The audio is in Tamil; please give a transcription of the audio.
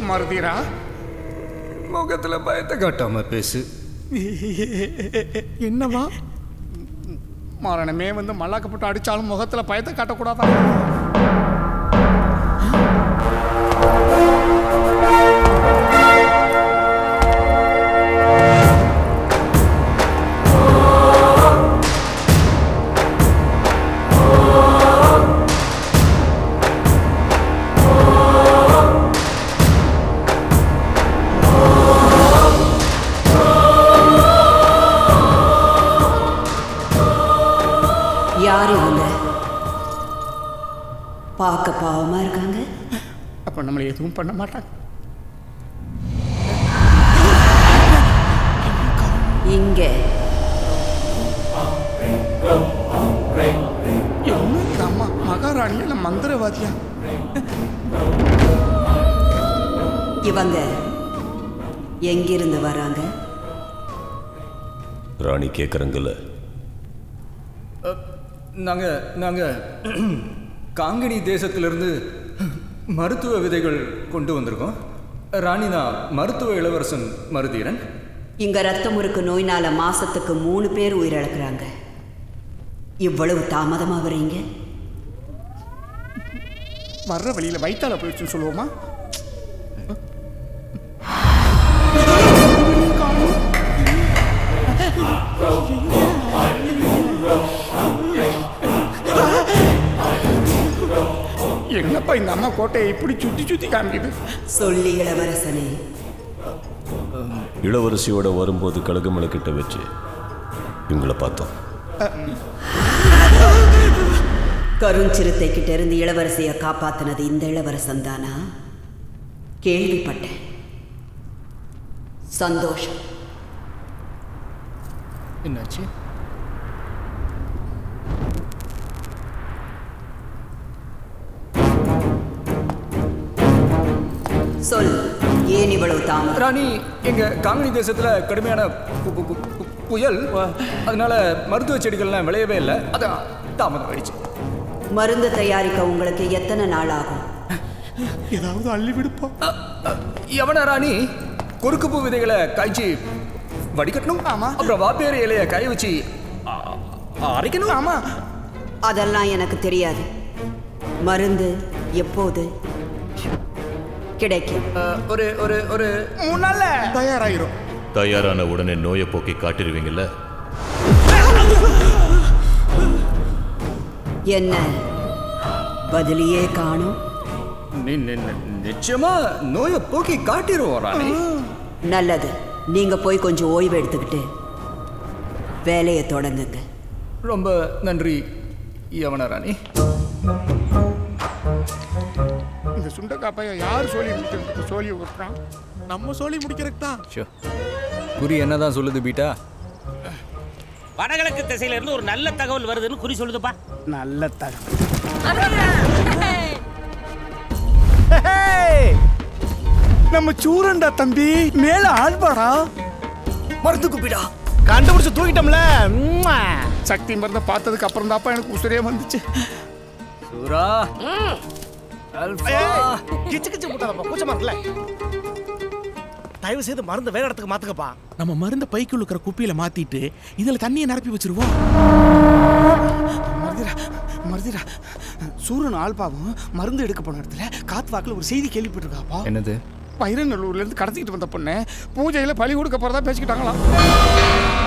மருதீரா முகத்துல பயத்தை காட்டாம பேசு என்னவா மரணமே வந்து மல்லாக்கப்பட்டு அடிச்சாலும் முகத்துல பயத்தை காட்டக்கூடாதா யார் இவங்க பார்க்க பாவமா இருக்காங்க அப்ப நம்மளை எதுவும் பண்ண மாட்டாங்க இங்க என்ன இது அம்மா மகாராணி இல்ல மந்திரவாதியா இவங்க எங்கிருந்து வராங்க ராணி கேட்குறங்கல்ல நாங்க நாங்க காங்கனி தேசத்திலிருந்து மருத்துவ விதைகள் கொண்டு வந்திருக்கோம் ராணி நான் மருத்துவ இளவரசன் மருதீரன் இங்க ரத்தம் முறுக்கு நோயினால மாசத்துக்கு மூணு பேர் உயிரிழக்கிறாங்க இவ்வளவு தாமதமா வரீங்க வர்ற வழியில வயித்தால போயிடுச்சுன்னு சொல்லுவோமா என்னப்பா இந்த அம்மா கோட்டையை இப்படி சுத்தி சுத்தி காமிக்குது சொல்லி இளவரசனே இளவரசியோட வரும்போது கழுகுமலை கிட்ட வச்சு இவங்கள பார்த்தோம் கருஞ்சிறுத்தை கிட்ட இருந்து இளவரசியை காப்பாத்தினது இந்த இளவரசன் தானா கேள்விப்பட்டேன் சந்தோஷம் என்னாச்சு சொல் ஏன் இவ்வளவு தாமதம் ராணி எங்க காங்கனி தேசத்துல கடுமையான பு- பு- பு- பு- புயல் அதனால மருத்துவ செடிகள்லாம் விளையவே இல்லை அதான் தாமதம் ஆயிடுச்சு மருந்து தயாரிக்க உங்களுக்கு எத்தனை நாள் ஆகும் ஏதாவது அள்ளி விடுப்பா யவன ராணி குறுக்கு பூ விதைகளை காய்ச்சி வடிகட்டணும் ஆமா. அப்புறம் வாப்பேறு இலைய காய வச்சு அ- அரைக்கணும் ஆமா அதெல்லாம் எனக்கு தெரியாது மருந்து எப்போது கிடைக்கும் அஹ், ஒரு ஒரு ஒரு மூணு நாள்ல தயாராயிரும் தயாரான உடனே நோயை போக்கி காட்டிடுவீங்கல்ல என்ன பதிலியே காணும் நி- நி- நி- நிச்சயமா நோயை போக்கி காட்டிடுவோம் ராணி நல்லது நீங்க போய் கொஞ்சம் ஓய்வு எடுத்துக்கிட்டு வேலையை தொடங்குங்க ரொம்ப நன்றி யவன ராணி இந்த சுண்டக்காப்பைய யார் சொல்லி முடிக்கிறது சொல்லி விட்டுறான் நம்ம சொல்லி முடிக்கிறதுக்கு தான் குறி என்னதான் சொல்லுது பீட்டா வடகிழக்கு திசையில இருந்து ஒரு நல்ல தகவல் வருதுன்னு குறி சொல்லுதுப்பா நல்ல தகவல் நம்ம சூரண்டா தம்பி மேல ஆழ்வாடா மருந்து குப்பிடா கண்டுபிடிச்சு தூக்கிட்டோம்ல சக்தி மருந்த பார்த்ததுக்கு அப்புறம் தாப்பா எனக்கு உசுரே வந்துச்சு சூரா அல்ஃபா கிச்சு கிச்சு முட்டாதப்பா கூச்சமா இருக்குல்ல தயவு செய்து மருந்து வேற இடத்துக்கு மாத்துக்கப்பா நம்ம மருந்த பைக்குள்ள இருக்கிற குப்பியில மாத்திட்டு இதுல தண்ணியை நிரப்பி வச்சிருவோம் மருதிரா மருதிரா சூரன் ஆல்பாவும் மருந்து எடுக்க போன இடத்துல காத்து வாக்குல ஒரு செய்தி கேள்விப்பட்டிருக்காப்பா என்னது பைரநல்லூர்ல இருந்து கடத்திக்கிட்டு வந்த பொண்ணு பூஜையில பலி கொடுக்க போறதா பேசிக்கிட்டாங்களாம்